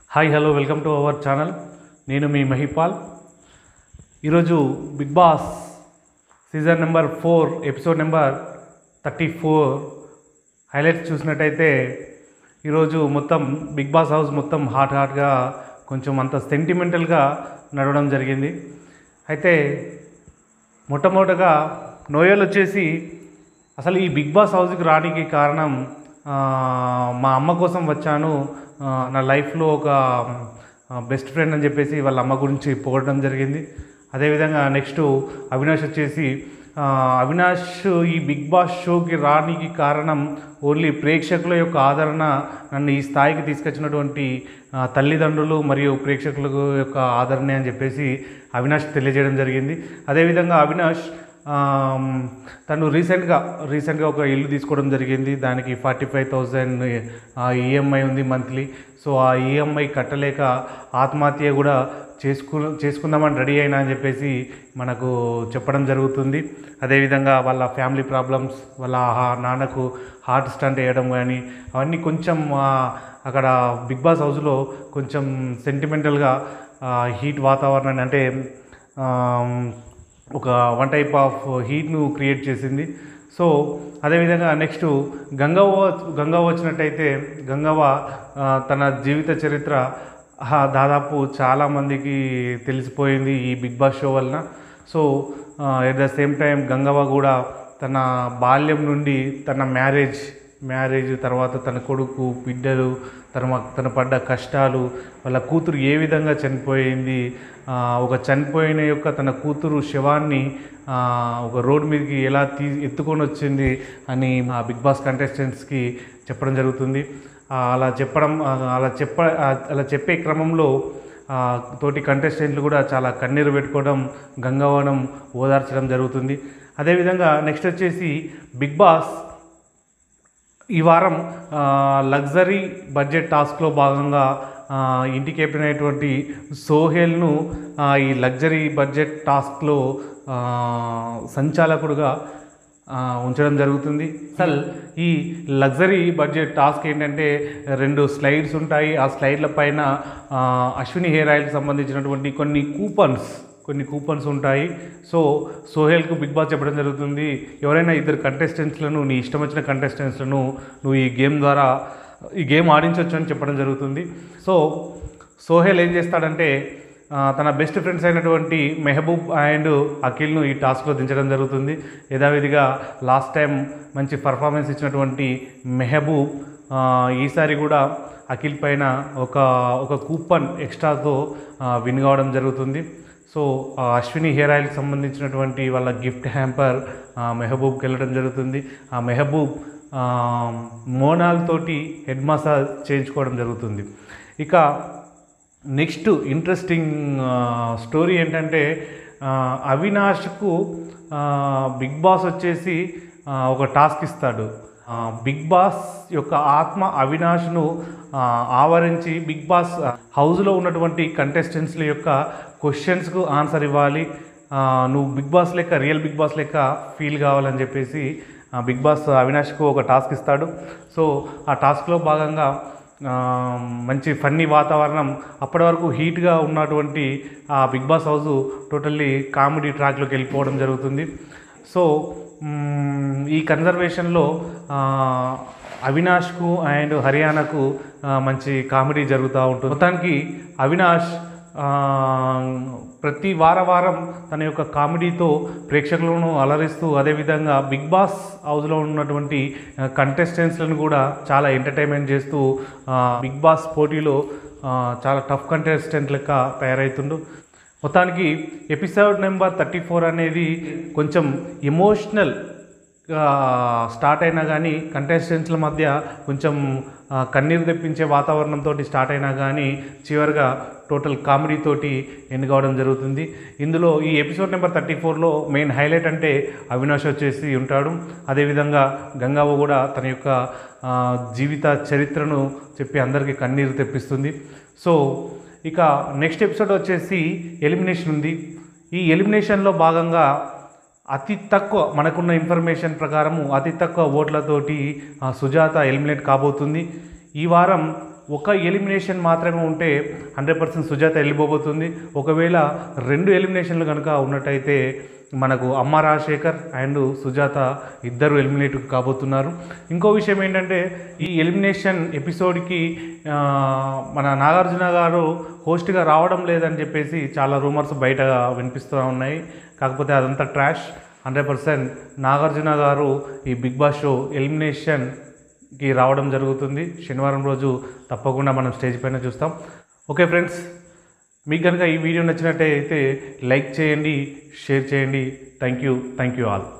hi hello welcome to our channel నేను మీ మహిపాల్ ఈరోజు Bigg Boss season number four episode number thirty four highlights చూసినట్టయితే ఈరోజు మొత్తం బిగ్ బాస్ హౌస్ మొత్తం హాట్ హాట్గా కొంచెం అంత సెంటిమెంటల్గా నడవడం జరిగింది అయితే మొట్టమొదటగా నోయల్ వచ్చేసి అసలు ఈ బిగ్ బాస్ హౌస్కి రానికి కారణం ఆ, మా అమ్మ కోసం వచ్చాను ఆ, నా లైఫ్లో ఒక బెస్ట్ ఫ్రెండ్ అని చెప్పేసి వాళ్ళ అమ్మ గురించి పొగడడం జరిగింది అదేవిధంగా నెక్స్ట్ అవినాష్ వచ్చేసి ఆ, అవినాష్ ఈ బిగ్ బాస్ షోకి రానికి కారణం ఓన్లీ ప్రేక్షకుల యొక్క ఆదరణ నన్ను ఈ స్థాయికి తీసుకొచ్చినటువంటి ఆ, తల్లిదండ్రులు మరియు ప్రేక్షకుల యొక్క ఆదరణ అని చెప్పేసి అవినాష్ తెలియజేయడం జరిగింది అదేవిధంగా అవినాష్ ఆమ్, తను రీసెంట్గా రీసెంట్గా ఒక ఇల్లు తీసుకోవడం జరిగింది దానికి ఫార్టీ ఫైవ్ థౌజండ్ ఈఎంఐ ఉంది మంత్లీ సో ఆ ఈఎంఐ కట్టలేక ఆత్మహత్య కూడా చేసుకు చేసుకుందామని రెడీ అయినా అని చెప్పేసి మనకు చెప్పడం జరుగుతుంది అదేవిధంగా వాళ్ళ ఫ్యామిలీ ప్రాబ్లమ్స్ వాళ్ళ హా- నాన్నకు హార్ట్ స్టంట్ వేయడం కానీ అవన్నీ కొంచెం ఆ, అక్కడ బిగ్ బాస్ హౌస్లో కొంచెం సెంటిమెంటల్గా హీట్ వాతావరణాన్ని అంటే ఆమ్, ఒక వన్ టైప్ ఆఫ్ హీట్ను క్రియేట్ చేసింది సో అదేవిధంగా నెక్స్ట్ గంగవ్వ గంగవ్వ వచ్చినట్టయితే గంగవ్వ ఆ, తన జీవిత చరిత్ర ఆ, దాదాపు చాలామందికి తెలిసిపోయింది ఈ బిగ్ బాస్ షో వలన so at the same time Gangavva కూడా తన బాల్యం నుండి తన మ్యారేజ్ మ్యారేజ్ తర్వాత తన కొడుకు బిడ్డలు తన తన పడ్డ కష్టాలు వాళ్ళ కూతురు ఏ విధంగా చనిపోయింది ఆ, ఒక చనిపోయిన యొక్క తన కూతురు శవాన్ని ఆ, ఒక రోడ్ మీదకి ఎలా తీ ఎత్తుకొని వచ్చింది అని మా బిగ్ బాస్ కంటెస్టెంట్స్కి చెప్పడం జరుగుతుంది ఆ, అలా చెప్పడం ఆ, అలా చెప్ప ఆ, అలా చెప్పే క్రమంలో ఆ, తోటి కంటెస్టెంట్లు కూడా చాలా కన్నీరు పెట్టుకోవడం గంగవనం ఓదార్చడం జరుగుతుంది అదేవిధంగా నెక్స్ట్ వచ్చేసి బిగ్ బాస్ ఈ వారం ఆ, లగ్జరీ బడ్జెట్ టాస్క్లో భాగంగా ఆ, ఇంటి కెప్టెన్ అయినటువంటి సోహెల్ను ఆ, ఈ లగ్జరీ బడ్జెట్ టాస్క్లో ఆ, సంచాలకుడుగా ఆ, ఉంచడం జరుగుతుంది అసలు ఈ లగ్జరీ బడ్జెట్ టాస్క్ ఏంటంటే రెండు స్లైడ్స్ ఉంటాయి ఆ స్లైడ్ల పైన ఆ, అశ్విని హెయిర్ ఆయిల్కి సంబంధించినటువంటి కొన్ని కూపన్స్ కొన్ని కూపన్స్ ఉంటాయి సో సోహెల్కు బిగ్ బాస్ చెప్పడం జరుగుతుంది ఎవరైనా ఇద్దరు కంటెస్టెంట్స్లను నీ ఇష్టం వచ్చిన కంటెస్టెంట్స్లను నువ్వు ఈ గేమ్ ద్వారా ఈ గేమ్ ఆడించవచ్చు అని చెప్పడం జరుగుతుంది సో సోహెల్ ఏం చేస్తాడంటే ఆ, తన బెస్ట్ ఫ్రెండ్స్ అయినటువంటి మెహబూబ్ అండ్ అఖిల్ను ఈ టాస్క్లో దించడం జరుగుతుంది యథావిధిగా లాస్ట్ టైం మంచి పర్ఫార్మెన్స్ ఇచ్చినటువంటి మెహబూబ్ ఆ, ఈసారి కూడా అఖిల్ పైన ఒక ఒక కూపన్ ఎక్స్ట్రాతో విన్ కావడం జరుగుతుంది సో ఆ అశ్విని హెయిర్ ఆయిల్కి సంబంధించినటువంటి వాళ్ళ గిఫ్ట్ హ్యాంపర్ ఆ, మెహబూబ్కి వెళ్ళడం జరుగుతుంది ఆ మెహబూబ్ ఆ, మోనాల్ తోటి హెడ్ మసాజ్ చేయించుకోవడం జరుగుతుంది ఇక నెక్స్ట్ ఇంట్రెస్టింగ్ స్టోరీ ఏంటంటే ఆ, అవినాష్కు ఆ, బిగ్ బాస్ వచ్చేసి ఆ, ఒక టాస్క్ ఇస్తాడు ఆ, బిగ్ బాస్ యొక్క ఆత్మ అవినాష్ను ఆ, ఆవరించి బిగ్ బాస్ హౌస్లో ఉన్నటువంటి కంటెస్టెంట్స్ల యొక్క క్వశ్చన్స్కు ఆన్సర్ ఇవ్వాలి ఆ, నువ్వు బిగ్ బాస్ లెక్క రియల్ బిగ్ బాస్ లెక్క ఫీల్ కావాలని చెప్పేసి ఆ, బిగ్ బాస్ అవినాష్కు ఒక టాస్క్ ఇస్తాడు సో ఆ టాస్క్లో భాగంగా ఆ, మంచి ఫన్నీ వాతావరణం అప్పటి వరకు హీట్గా ఉన్నటువంటి ఆ Bigg Boss house totally comedy ట్రాక్లోకి వెళ్ళిపోవడం జరుగుతుంది సో మ్మ్, ఈ కన్జర్వేషన్లో ఆ, అవినాష్కు అండ్ హర్యానాకు ఆ, మంచి కామెడీ జరుగుతూ ఉంటుంది మొత్తానికి అవినాష్ ఆ, ప్రతి వార వారం తన యొక్క కామెడీతో ప్రేక్షకులను అలరిస్తూ అదేవిధంగా బిగ్ బాస్ హౌస్లో ఉన్నటువంటి కంటెస్టెంట్స్లను కూడా చాలా ఎంటర్టైన్మెంట్ చేస్తూ ఆ, బిగ్ బాస్ పోటీలో ఆ, చాలా టఫ్ కంటెస్టెంట్ లెక్క తయారవుతుండు మొత్తానికి ఎపిసోడ్ నెంబర్ థర్టీ ఫోర్ అనేది కొంచెం ఎమోషనల్ స్టార్ట్ అయినా కానీ కంటెస్టెంట్స్ల మధ్య కొంచెం ఆ, కన్నీరు తెప్పించే వాతావరణంతో స్టార్ట్ అయినా కానీ చివరిగా టోటల్ కామెడీ తోటి ఎండ్ కావడం జరుగుతుంది ఇందులో ఈ ఎపిసోడ్ నెంబర్ థర్టీ ఫోర్లో మెయిన్ హైలైట్ అంటే అవినాష్ వచ్చేసి ఉంటాడు అదేవిధంగా గంగావ కూడా తన యొక్క ఆ, జీవిత చరిత్రను చెప్పి అందరికీ కన్నీరు తెప్పిస్తుంది సో ఇక నెక్స్ట్ ఎపిసోడ్ వచ్చేసి ఎలిమినేషన్ ఉంది ఈ ఎలిమినేషన్లో భాగంగా అతి తక్కువ మనకున్న ఇన్ఫర్మేషన్ ప్రకారము అతి తక్కువ ఓట్లతోటి ఆ, సుజాత ఎలిమినేట్ కాబోతుంది ఈ వారం ఒక ఎలిమినేషన్ మాత్రమే ఉంటే హండ్రెడ్ పర్సెంట్ సుజాత వెళ్ళిపోబోతుంది ఒకవేళ రెండు ఎలిమినేషన్లు కనుక ఉన్నట్టయితే మనకు అమ్మ రాజశేఖర్ అండ్ సుజాత ఇద్దరు ఎలిమినేట్ కాబోతున్నారు ఇంకో విషయం ఏంటంటే ఈ ఎలిమినేషన్ ఎపిసోడ్కి ఆ, మన నాగార్జున గారు హోస్ట్గా రావడం లేదని చెప్పేసి చాలా రూమర్స్ బయట వినిపిస్తూ ఉన్నాయి కాకపోతే అదంతా ట్రాష్ హండ్రెడ్ పర్సెంట్ నాగార్జున గారు ఈ బిగ్ బాస్ షో ఎలిమినేషన్కి రావడం జరుగుతుంది శనివారం రోజు తప్పకుండా మనం స్టేజ్ పైన చూస్తాం ఓకే ఫ్రెండ్స్ మీకు కనుక ఈ వీడియో నచ్చినట్టయితే లైక్ చేయండి షేర్ చేయండి thank you thank you all